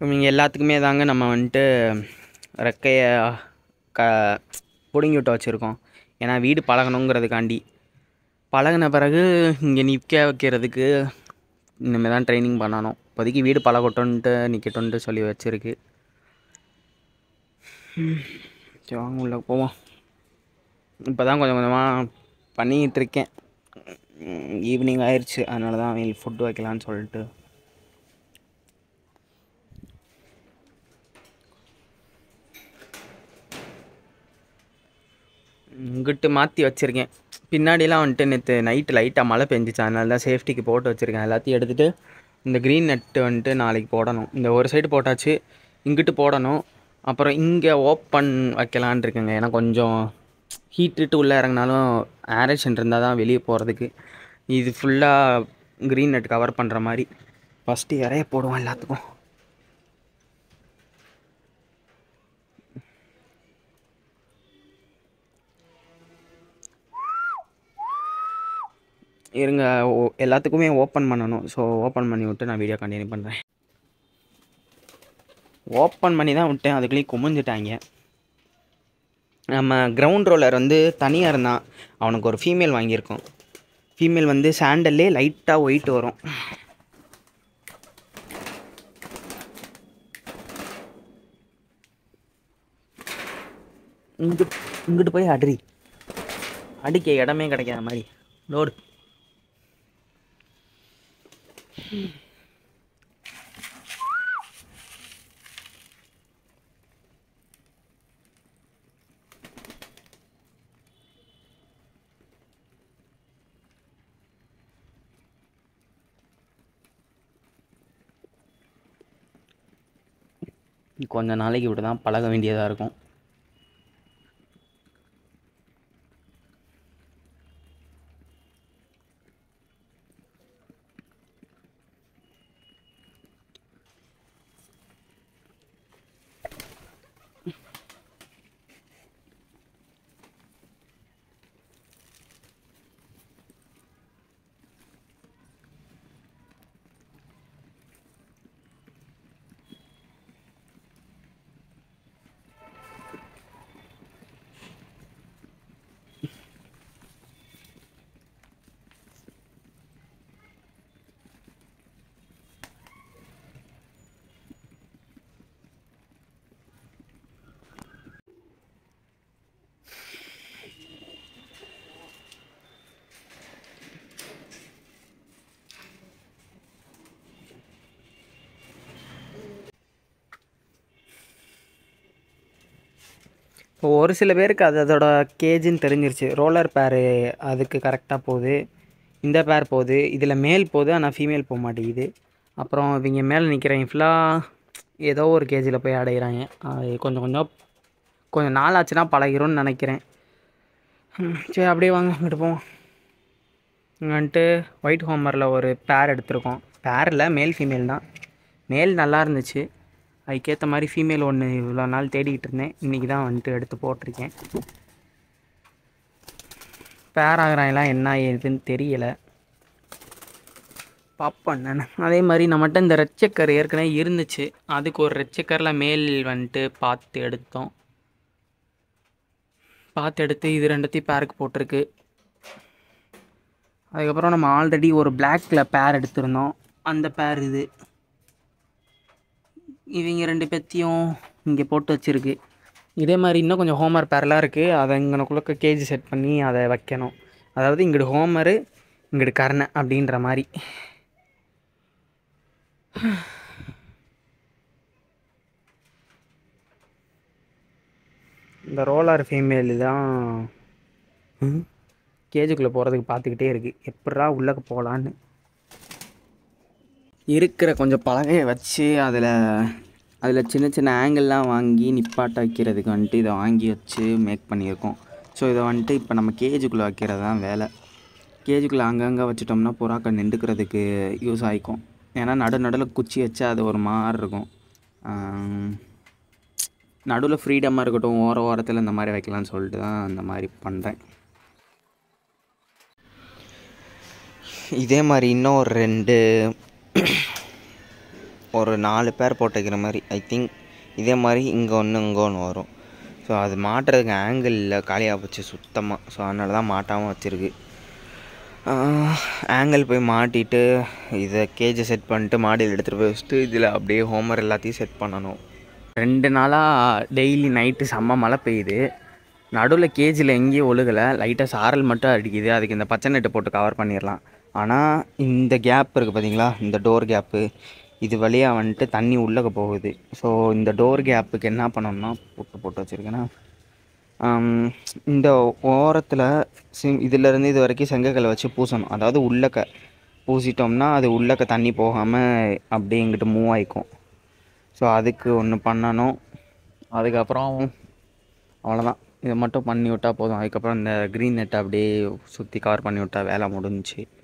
இவங்க எல்லாத்துக்குமே தாங்க நம்ம வந்துட்டு ரெக்கையை க பிடுங்கி விட்டு வச்சுருக்கோம் ஏன்னா வீடு பழகணுங்கிறதுக்காண்டி பழகின பிறகு இங்கே நிற்க வைக்கிறதுக்கு இனிமேல் தான் ட்ரைனிங் பண்ணணும் இப்போதைக்கு வீடு பழகட்டும்ன்ட்டு நிற்கட்டும்ன்ட்டு சொல்லி வச்சுருக்கு சரி வாங்க உள்ள போவோம் இப்போ தான் கொஞ்சம் கொஞ்சமாக பண்ணிக்கிட்டு இருக்கேன் ஈவினிங் ஆயிடுச்சு அதனால தான் அவங்களுக்கு ஃபுட்டு வைக்கலான்னு சொல்லிட்டு இங்கிட்டு மாற்றி வச்சுருக்கேன் பின்னாடிலாம் வந்துட்டு நேற்று நைட்டு லைட்டாக மழை பெஞ்சிச்சு அதனால தான் சேஃப்டிக்கு போட்டு வச்சுருக்கேன் எல்லாத்தையும் எடுத்துகிட்டு இந்த க்ரீன் நெட்டு வந்துட்டு நாளைக்கு போடணும் இந்த ஒரு சைடு போட்டாச்சு இங்கிட்டு போடணும் அப்புறம் இங்கே ஓப்பன் வைக்கலான் இருக்குங்க ஏன்னா கொஞ்சம் ஹீட்டுட்டு உள்ளே இறங்கினாலும் ஏரேஷன் இருந்தால் தான் வெளியே போகிறதுக்கு இது ஃபுல்லாக க்ரீன் நெட் கவர் பண்ணுற மாதிரி ஃபஸ்ட்டு இறைய போடுவோம் எல்லாத்துக்கும் இருங்க ஓ- எல்லாத்துக்குமே ஓப்பன் பண்ணணும் ஸோ ஓப்பன் பண்ணி விட்டு நான் வீடியோ கண்டினியூ பண்ணுறேன் ஓப்பன் பண்ணி தான் விட்டேன் அதுக்குள்ளேயும் குமிஞ்சிட்டாங்க நம்ம கிரவுண்ட் ரோலர் வந்து தனியாக இருந்தான் அவனுக்கு ஒரு ஃபீமேல் வாங்கியிருக்கோம் ஃபீமேல் வந்து சாண்டல்லே லைட்டாக ஒயிட் வரும் இங்கிட்டு இங்கிட்டு போய் அடி அடிக்க இடமே கிடைக்காத மாதிரி லோடு கொஞ்ச நாளைக்கு இப்படி தான் பழக வேண்டியதாக இருக்கும் இப்போ ஒரு சில பேருக்கு அது அதோட கேஜின்னு தெரிஞ்சிருச்சு ரோலர் பேரு அதுக்கு கரெக்டாக போகுது இந்த பேர் போகுது இதில் மேல் போகுது ஆனால் ஃபீமேல் போக மாட்டேங்குது அப்புறம் இவங்க மேலே நிற்கிறவங்க ஃபுல்லாக ஏதோ ஒரு கேஜியில் போய் அடையிறாங்க அது கொஞ்சம் கொஞ்சம் கொஞ்சம் நாள் ஆச்சுன்னா பழகிரும்னு நினைக்கிறேன் ம், சரி அப்படியே வாங்க இங்கிட்டு போவோம் இங்கே வந்துட்டு ஒயிட் ஹோமரில் ஒரு பேர் எடுத்திருக்கோம் பேரில் மேல் ஃபீமேல் தான் மேல் நல்லா இருந்துச்சு அதுக்கேற்ற மாதிரி ஃபீமேல் ஒன்று இவ்வளோ நாள் தேடிக்கிட்டு இருந்தேன் இன்றைக்கி தான் வந்துட்டு எடுத்து போட்டிருக்கேன் பேர் ஆகிறாங்களாம் என்ன ஏதுன்னு தெரியலை பார்ப்பேன் நான் அதே மாதிரி நம்மகிட்ட இந்த ரெட் செக்கர் ஏற்கனவே இருந்துச்சு அதுக்கு ஒரு ரெட் செக்கரில் மேல் வந்துட்டு பார்த்து எடுத்தோம் பார்த்து எடுத்து இது ரெண்டுத்தையும் பேருக்கு போட்டிருக்கு அதுக்கப்புறம் நம்ம ஆல்ரெடி ஒரு பிளாக்ல பேர் எடுத்திருந்தோம் அந்த பேர் இது இவங்க ரெண்டு பேர்த்தையும் இங்கே போட்டு வச்சுருக்கு இதே மாதிரி இன்னும் கொஞ்சம் ஹோமர் பேர்லாம் இருக்குது அதை இங்கனக்குள்ள கேஜி செட் பண்ணி அதை வைக்கணும் அதாவது இங்கிட்டு ஹோமரு இங்கிட்டு கர்ணை அப்படின்ற மாதிரி இந்த ரோலர் ஃபீமேல் தான் கேஜுக்குள்ளே போகிறதுக்கு பார்த்துக்கிட்டே இருக்குது எப்பட்றா உள்ளே போகலான்னு இருக்கிற கொஞ்சம் பலகையை வச்சு அதில் அதில் சின்ன சின்ன ஆங்கிள்லாம் வாங்கி நிப்பாட்ட வைக்கிறதுக்கு வந்துட்டு இதை வாங்கி வச்சு மேக் பண்ணியிருக்கோம் ஸோ இதை வந்துட்டு இப்போ நம்ம கேஜுக்குள்ளே வைக்கிறது தான் வேலை கேஜுக்குள்ளே அங்கங்கே வச்சுட்டோம்னா புறாக்கள் நின்றுக்கிறதுக்கு யூஸ் ஆகிக்கும் ஏன்னா நடு நடுவில் குச்சி வச்சா அது ஒரு மாதிரி இருக்கும் நடுவில் ஃப்ரீடமாக இருக்கட்டும் ஓர ஓரத்தில் இந்த மாதிரி வைக்கலாம்னு சொல்லிட்டு தான் அந்த மாதிரி பண்ணுறேன் இதே மாதிரி இன்னும் ஒரு ரெண்டு ஒரு நாலு பேர் போட்டு வைக்கிற மாதிரி ஐ திங்க் இதே மாதிரி இங்கே ஒன்று இங்கே ஒன்று வரும் ஸோ அது மாட்டுறதுக்கு ஆங்கிள் இல்லை காலியாக போச்சு சுத்தமாக ஸோ அதனால தான் மாட்டாமல் வச்சுருக்கு ஆங்கிள் போய் மாட்டிட்டு இதை கேஜை செட் பண்ணிட்டு மாடியில் எடுத்துகிட்டு போய் வச்சுட்டு இதில் அப்படியே ஹோமர் எல்லாத்தையும் செட் பண்ணணும் ரெண்டு நாளாக டெய்லி நைட்டு செம்ம மழை பெய்யுது நடுவில் கேஜில் எங்கேயும் ஒழுகலை லைட்டாக சாரல் மட்டும் அடிக்குது அதுக்கு இந்த பச்சை நெட்டு போட்டு கவர் பண்ணிடலாம் ஆனால் இந்த கேப் இருக்குது பார்த்தீங்களா இந்த டோர் கேப்பு இது வழியாக வந்துட்டு தண்ணி உள்ளக போகுது ஸோ இந்த டோர் கேப்புக்கு என்ன பண்ணணும்னா போட்டு போட்டு வச்சுருக்கேன்னா ஆம், இந்த ஓரத்தில் சிம் இதிலேருந்து இது வரைக்கும் செங்கக்கல்லை வச்சு பூசணும் அதாவது உள்ளக்க பூசிட்டோம்னா அது உள்ளக்க தண்ணி போகாமல் அப்படியே இங்கிட்டு மூவ் ஆகிக்கும் ஸோ அதுக்கு ஒன்று பண்ணணும் அதுக்கப்புறம் அவ்வளோதான் இதை மட்டும் பண்ணி விட்டால் போதும் அதுக்கப்புறம் இந்த க்ரீன் நெட்டை அப்படியே சுற்றி கவர் பண்ணி விட்டா வேலை முடிஞ்சுச்சு